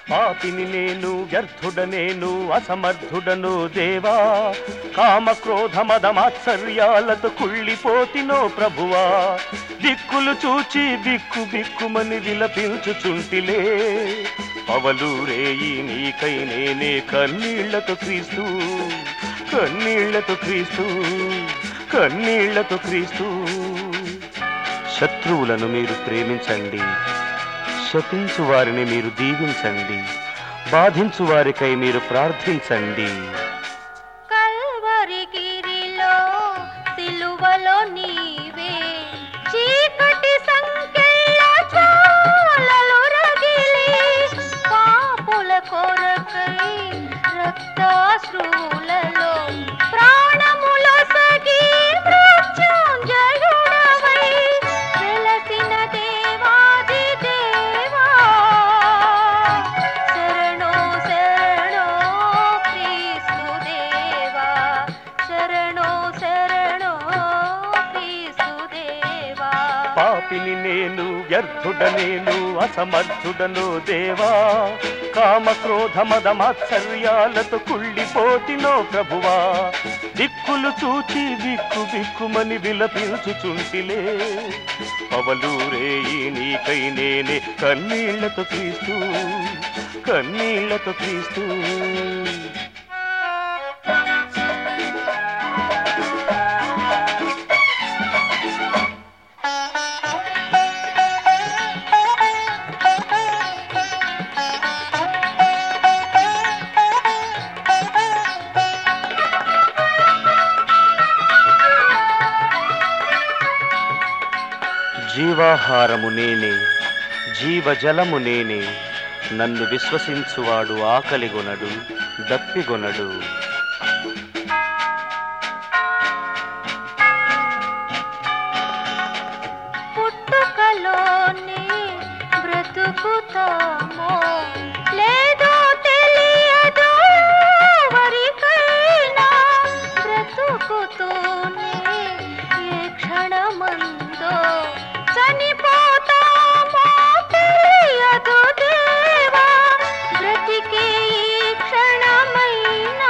పాపిని నేను వ్యర్థుడ నేను అసమర్థుడను దేవా కామ క్రోధ మద మాత్సర్యాలతో కుళ్ళిపోతినో ప్రభువా దిక్కులు చూచి బిక్కు బిక్కుమని విలపించుచుంటిలే పవలూరేయి నీకై నేనే కన్నీళ్లతో క్రీస్తు కన్నీళ్లతో క్రీస్తు కన్నీళ్లతో క్రీస్తు శత్రువులను మీరు ప్రేమించండి శపించు వారిని మీరు దీవించండి బాధించు వారికై మీరు ప్రార్థించండి కల్వరి గిరిలో సిలువలో నీవే చీకటి సంకెళ్ళ జ్వాలలు రగిలి పాపుల కొరకై రక్తాశ్రువులలో ప్రాణముల సగి మృత్యుంజయుడవై వెలసిన దేవాది దేవా శరణో శరణో క్రీస్తు దేవా శరణో శరణో క్రీస్తు దేవా పాపిని నేను వ్యర్థుడ నేను అసమర్థుడను దేవా కామ క్రోధ మద మాత్సర్యాలతో కుళ్ళిపోతినో ప్రభువా దిక్కులు చూచి బిక్కు బిక్కుమని విలపించుచుంటిలే పవలూరేయి నీకై నేనే కన్నీళ్లతో క్రీస్తు కన్నీళ్లతో క్రీస్తు జీవాహారము నేనే జీవజలము నేనే నన్ను విశ్వసించువాడు ఆకలిగొనడు దప్పిగొనడు పుట్టుకలోనే బ్రతుకుతామో లేదో తెలియదు ఎవరికైనా బ్రతుకుతూనే ఏ క్షణమందో చనిపోతామో తెలియదు దేవా బ్రతికే ఈ క్షణమైనా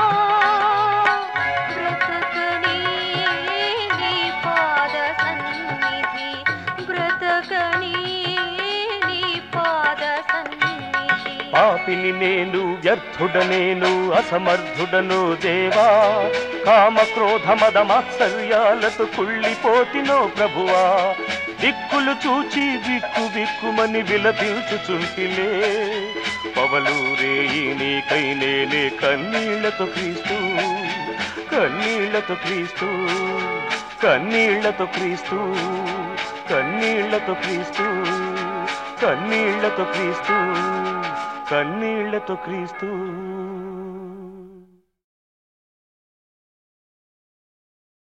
బ్రతకని నీ పాద సన్నిధి బ్రతకని నీ పాద సన్నిధి పాపిని నేను వ్యర్థుడ నేను అసమర్థుడను దేవా కామ క్రోధ మద మాత్సర్యాలతో కుళ్ళిపోతినో ప్రభువా దిక్కులు చూచి బిక్కు బిక్కుమని విలపించుచుంటిలే పవలూరేయి నీకై నేనే కన్నీళ్లతో క్రీస్తు కన్నీళ్లతో క్రీస్తు కన్నీళ్లతో క్రీస్తు కన్నీళ్లతో క్రీస్తు కన్నీళ్లతో క్రీస్తు కన్నీళ్లతో క్రీస్తు